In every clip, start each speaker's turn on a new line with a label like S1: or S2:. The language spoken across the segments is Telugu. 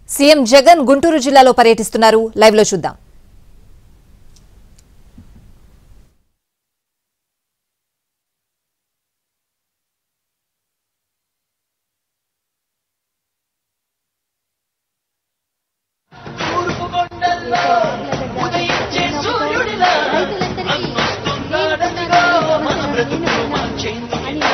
S1: సీఎం జగన్ గుంటూరు జిల్లాలో పర్యటిస్తున్నారు లైవ్ లో చూద్దాం
S2: తూర్పు కొండల్లో ఉదయించే సూర్యుడిలా అన్నొస్తున్నాడదిగో మన బ్రతుకులు మార్చేందుకిలా.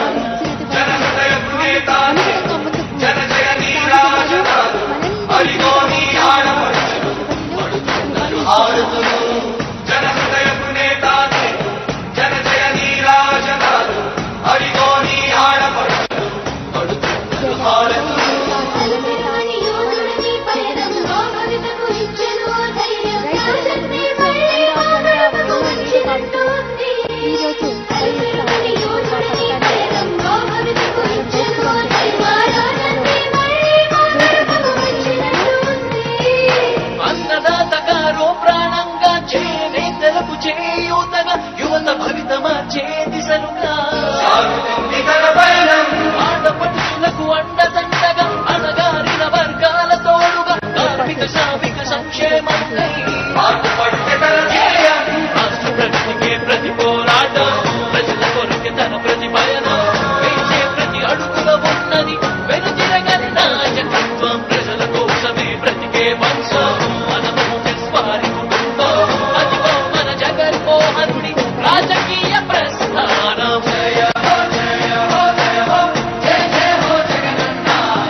S2: ఆడుతులు
S3: జనహృదయపు నేతానే జన జయ నీరాజనాలు హరిగోని ఆడపడుచులు పడుతున్నారు హారతులు
S4: అలమేరాని యోధుడిని పయనంలో భవితకు ఇచ్చెను ఓ ధైర్యం. రాజన్నే మళ్ళీ మానవకు వచ్చినట్టు ఉంది. అలమేరాని యోధుడిని పయనంలో భవితకు ఇచ్చెను ఓ ధైర్యం. రాజన్నే మళ్ళీ మానవకు వచ్చినట్టు ఉంది.
S2: అన్నదాత గారో ప్రాణంగా చేనేతలకు చేయూతగా యువత భవితమా చేదిశలుగా
S3: సాగుతుంది తన పయనం
S2: ఆడపడుచులకు అండదండగా అణగారిన వర్గాల తోడుగా కార్మిక శ్రామిక సంక్షేమం
S3: మార్పు పడితే తన ధ్యేయం
S2: రాష్ట్ర ప్రగతికే ప్రతి పోరాటం ప్రజల కొరకే తన ప్రతి పయనం వేసే ప్రతి అడుగులో ఉన్నది వెనుతిరగని నాయకత్వం ప్రజల కోసమే బ్రతికే వంశం మనము వారి కుటుంబం అదిగో మన జగన్మోహనుడి రాజకీయ ప్రస్థానం
S3: జయ హో జయ హో జయ హో జయ జయ హో జగనన్న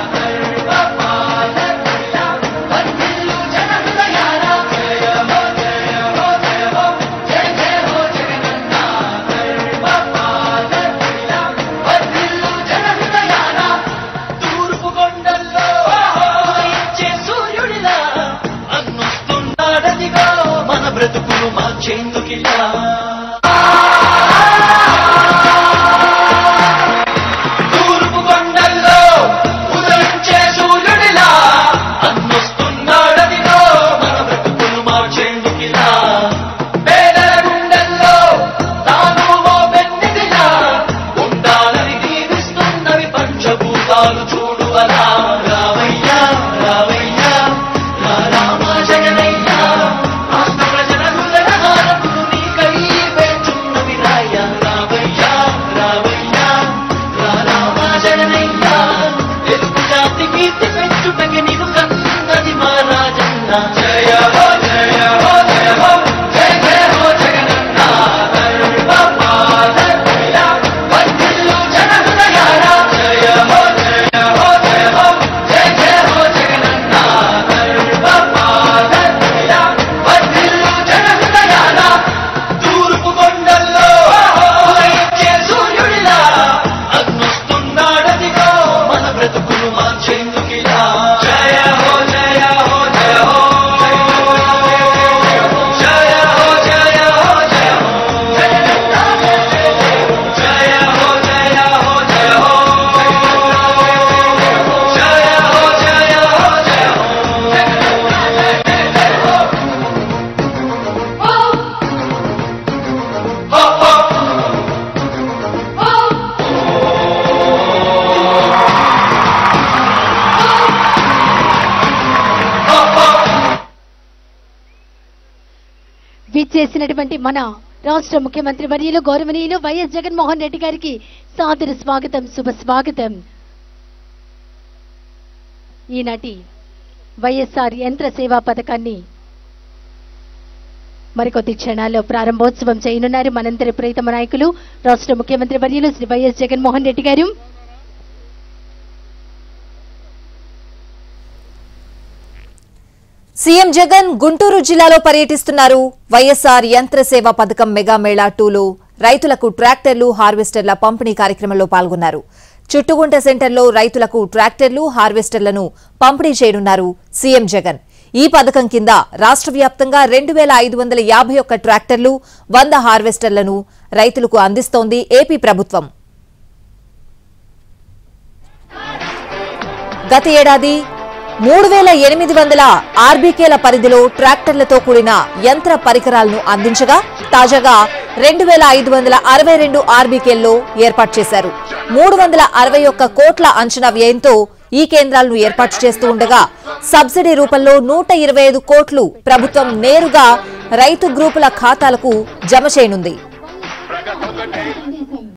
S3: గర్భపాలకిలా వర్ధిల్లు జనహృదయాల జయ హో జయ హో జయ హో జయ జయ హో జగనన్న గర్భపాలకిలా వర్ధిల్లు జనహృదయాల
S2: తూర్పు కొండల్లో ఉదయించే సూర్యుడిలా అన్నొస్తున్నాడదిగో మన బ్రతుకులు మార్చేందుకిలా
S3: తూర్పు కొండల్లో ఉదయించే సూర్యుడిలా
S2: అన్నొస్తున్నాడదిగో మన బ్రతుకులు మార్చేందుకిలా
S3: పేదల గుండెల్లో
S2: తాను ఓ వెన్నెదిలా ఉండాలని దీవిస్తున్నవి పంచభూతాలు చూడు అలా రావయ్యా రావయ్యా రా రామ జగనయ్యా రాష్ట్ర ప్రజల హృదయ హారతులు నీకై వేచున్నవి రాయ్యా రావయ్యా రావయ్యా రా రామ జగనయ్యా తెలుగు జాతి కీర్తి పెంచుటకి నీకు కన్నది మా రాజన్న
S3: జయ హో జయ హో జయ హో జయ జయ హో జగనన్న గర్భపాలకిలా వర్ధిల్లు జనహృదయాల జయ హో జయ హో జయ హో జయ జయ హో జగనన్న గర్భపాలకిలా వర్ధిల్లు జనహృదయాల
S2: తూర్పు కొండల్లో ఉదయించే సూర్యుడిలా అన్నొస్తున్నాడదిగో మన బ్రతుకులు మార్చేందుకిలా
S3: జయ హో జయ హో జయ హో జయ హో జయ హో జయ హో జయ హో జయ హో జయ హో జయ హో జయ హో జయ హో హో హో హో హో
S5: విచ్చేసినటువంటి మన రాష్ట్ర ముఖ్యమంత్రి వర్యులు గౌరవనీయులు వైఎస్ జగన్మోహన్ రెడ్డి గారికి సాదర స్వాగతం శుభ స్వాగతం ఈనాటి వైఎస్ఆర్ యంత్ర సేవా పథకాన్ని మరికొద్ది క్షణాల్లో ప్రారంభోత్సవం చేయనున్నారు మనందరి ప్రీతమ నాయకులు రాష్ట్ర ముఖ్యమంత్రి వర్యులు శ్రీ వైఎస్ జగన్మోహన్ రెడ్డి గారు
S1: సీఎం జగన్ గుంటూరు జిల్లాలో పర్యటిస్తున్నారు వైఎస్ఆర్ యంత్ర సేవ పథకం మెగా మేళా టూలో రైతులకు ట్రాక్టర్లు హార్వెస్టర్ల పంపిణీ కార్యక్రమంలో పాల్గొన్నారు చుట్టుగుంట సెంటర్లో రైతులకు ట్రాక్టర్లు హార్వెస్టర్లను పంపిణీ చేయనున్నారు సీఎం జగన్ ఈ పథకం కింద రాష్ట్ర వ్యాప్తంగా రెండు వేల ఐదు వందల యాభై ఒక్క ట్రాక్టర్లు వంద హార్వెస్టర్లను రైతులకు అందిస్తోంది ఏపీ ప్రభుత్వం గత ఏడాది మూడు వేల ఎనిమిది వందల ఆర్బీకేల పరిధిలో ట్రాక్టర్లతో కూడిన యంత్ర పరికరాలను అందించగా తాజాగా రెండు వేల ఐదు వందల అరవై రెండు ఆర్బీకేల్లో ఏర్పాటు చేశారు మూడు వందల అరవై ఒక్క కోట్ల అంచనా వ్యయంతో ఈ కేంద్రాలను ఏర్పాటు చేస్తూ ఉండగా సబ్సిడీ రూపంలో నూట ఇరవై ఐదు కోట్లు ప్రభుత్వం నేరుగా రైతు గ్రూపుల ఖాతాలకు జమ చేయనుంది